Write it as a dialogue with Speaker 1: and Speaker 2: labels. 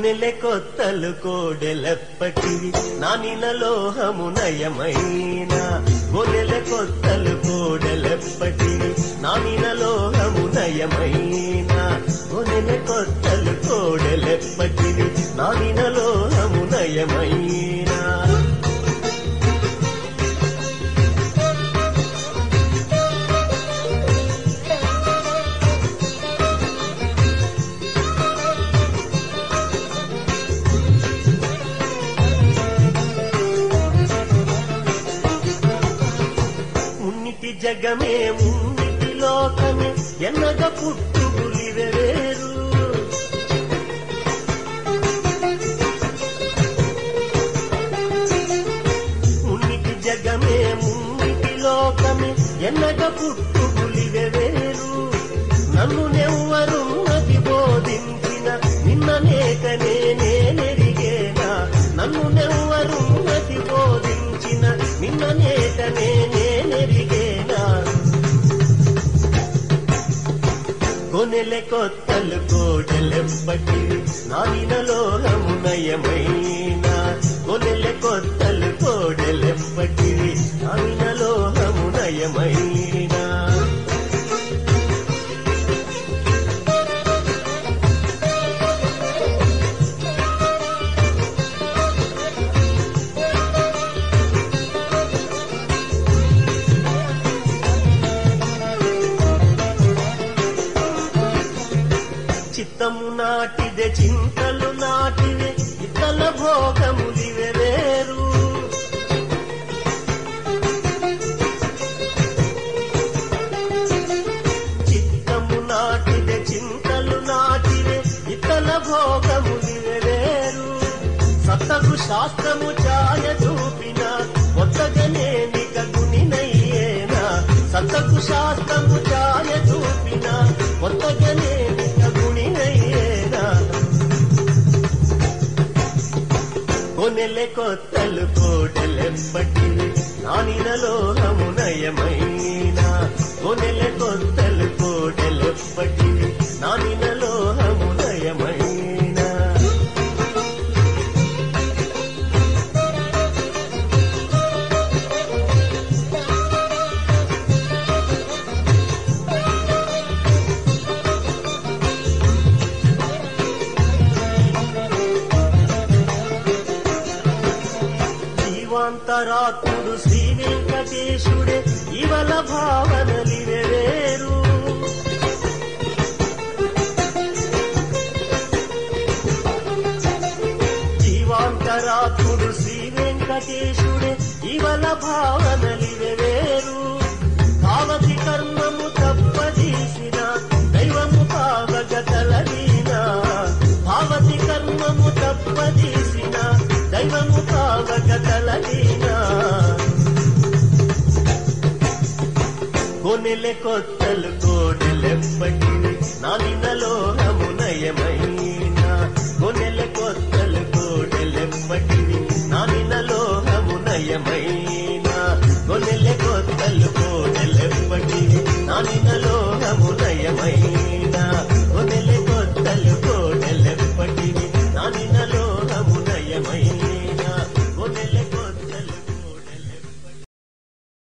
Speaker 1: కొనెలె కొత్తలు కోడెలెప్పటివి నానిన లోహము నయమైన కొనెలె కొత్తలు కోడెలెప్పటివి నానిన లోహము నయమైన కొనెలె కొత్తలు కోడెలెప్పటివి నానిన లోహము నయమైన ఉన్నిటి జగమే ఉన్నిటి లోకమే ఎన్నగ పుట్టుగులివెవేరు ఉన్నిటి జగమే ఉన్నిటి లోకమే ఎన్నగ పుట్టుగులివెవేరు నన్ను నెవ్వరు నది బోధించిన నిన్ననేక నేనే నెరిగేనా నన్ను నెవ్వరు నది బోధించిన నిన్ననేక నేనే నెరిగేనా కొనెలె కొత్తలు కోడెలెప్పటి నానిన లోహము నయమైన కొనెలె కొత్తలు కోడెలెప్పటి నానిన లోహము నయమైన చిత్తము నాటిదే చింతలు నాటివే ఇతల భోగములివే వేరు చిత్తము నాటిదే చింతలు నాటివే ఇతల భోగములివే వేరు సత్తగు శాస్త్రము ఛాయ చూపిన కొత్తగనే నికగునినయ్యేనా సత్తగు శాస్త్రము ఛాయ చూపిన కొత్తగనే నికగునినయ్యేనా కొనెలె కొత్తలు కోటలెప్పటి నానిన లోహము నయమైన కొనెలె కొత్తలు కోటలెప్పటి నానిన లోహము నయమైన జీవాంతరాత్ముడు శ్రీ వెంకటేశుడే ఇవల భావనలివెవేరు జీవాంతరాత్ముడు శ్రీ వెంకటేశుడే ఇవల భావనలివెవేరు భావతి కర్మము తప్పదీసిన దైవము పావగతలదీనా భావతి కర్మము తప్పదీసిన దైవము పావగతలదీనా కొనెలె కొత్తలు